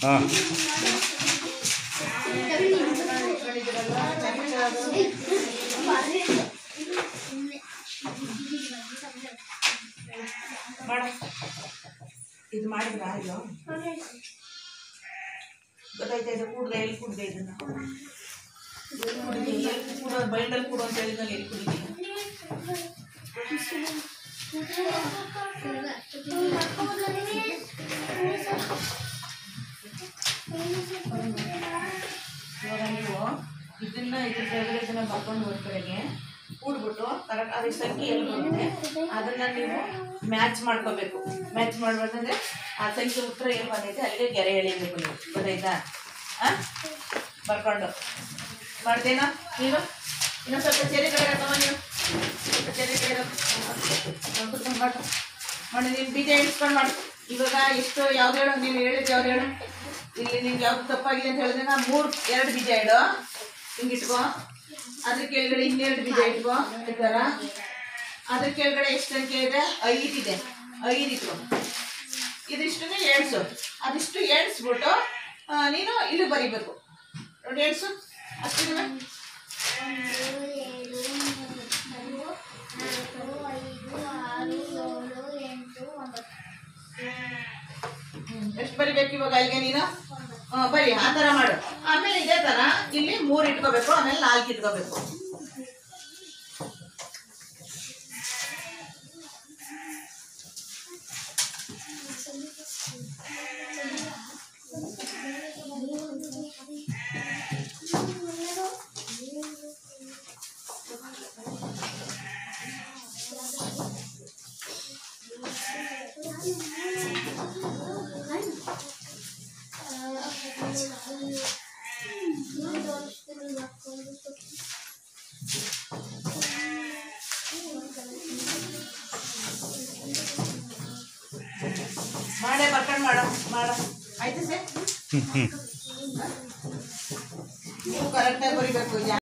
ಹಾಂ ಮಾಡ ಇದು ಮಾಡಿದ್ರ ಇದು ಗೊತ್ತಾಯ್ತಾ ಇದು ಕೂಡ್ದೆ ಎಲ್ಲಿ ಕೂಡ್ದೆ ಇದನ್ನ ಎಲ್ಲಿ ಕುಡ್ದೆ? ಎಲ್ಲಿ ಕೂಡೋ ಬೈಂಡಲ್ಲಿ ಕೂಡು ಅಂತ ಹೇಳಿದ್ನಲ್ಲಿ ಎಲ್ಲಿ ಕುಡಿದೀನಿ ಇವಾಗ ನೀವು ಇದನ್ನ ಇದ್ರ ಕೆಳಗಡೆ ಇದನ್ನ ಬರ್ಕೊಂಡು ಹೋದ ಕಡೆಗೆ ಕೂಡ್ಬಿಟ್ಟು ಕರೆಕ್ಟ್ ಅದ್ರ ಸಂಖ್ಯೆ ಎಲ್ಲಿ ಬರುತ್ತೆ ಅದನ್ನ ನೀವು ಮ್ಯಾಚ್ ಮಾಡ್ಕೋಬೇಕು ಮ್ಯಾಚ್ ಮಾಡ್ಬೇಕಂದ್ರೆ ಆ ಸಂಖ್ಯೆ ಉತ್ತರ ಏನು ಬಂದೈತೆ ಅಲ್ಲಿಗೆ ಗೆರೆ ಎಳಿಬೇಕು ನೀವು ಗೊತ್ತಾಯ್ತಾ ಆ ಬರ್ಕೊಂಡು ಮಾಡ್ದೇನಾ ನೀನು ಇನ್ನೊಂದು ಸ್ವಲ್ಪ ಚೆರಿ ಕಡೆ ಹಾಕಮ್ಮ ನೀನು ಸ್ವಲ್ಪ ಚೆರಿ ಕಡೆ ಹಾಕು. ಮಾಡು ಮಾಡಿ ನೀನು ಬೀಜ ಇಳಿಸ್ಕೊಂಡು ಮಾಡು ಇವಾಗ ಎಷ್ಟು ಯಾವ್ದು ಹೇಳು ನೀನು ಹೇಳಿದ್ದು ಯಾವ್ದು ಹೇಳು ಇಲ್ಲಿ ನಿಂಗೆ ಯಾವ್ದು ತಪ್ಪಾಗಿದೆ ಅಂತ ಹೇಳಿದ್ರೆ ನಾ ಮೂರು ಎರಡು ಬೀಜ ಇಡು ಹಿಂಗೆ ಇಟ್ಕೋ ಅದ್ರ ಕೆಳಗಡೆ ಇನ್ನೆರಡು ಬೀಜ ಇಟ್ಕೋ ಈ ಥರ ಅದ್ರ ಕೆಳಗಡೆ ಎಷ್ಟು ಸಂಖ್ಯೆ ಇದೆ ಐದು ಇದೆ ಐದು ಇಟ್ಕೋ ಇದಿಷ್ಟನ್ನೇ ಎಳ್ಸು ಅದಿಷ್ಟು ಎಳ್ಸ್ಬಿಟ್ಟು ಆ, ನೀನು ಇಲ್ಲಿ ಬರಿಬೇಕು ನೋಡಿ ಎಳ್ಸು ಅಷ್ಟಿದೆ ಎಷ್ಟು ಬರಿಬೇಕು ಇವಾಗ ಅಲ್ಲಿಗೆ ನೀನು ಆ, ಬರಿ ಆ ಥರ ಮಾಡು ಆಮೇಲೆ ಇದೇ ಥರ ಇಲ್ಲಿ ಮೂರು ಇಟ್ಕೋಬೇಕು ಆಮೇಲೆ ನಾಲ್ಕು ಇಟ್ಕೋಬೇಕು ಮಾಡೇ ಬರ್ಕೊಂಡು ಮಾಡು ಮಾಡು ಆಯ್ತು ಸರ್ ನೀವು ಕರೆಕ್ಟಾಗಿ ಬರಿಬೇಕು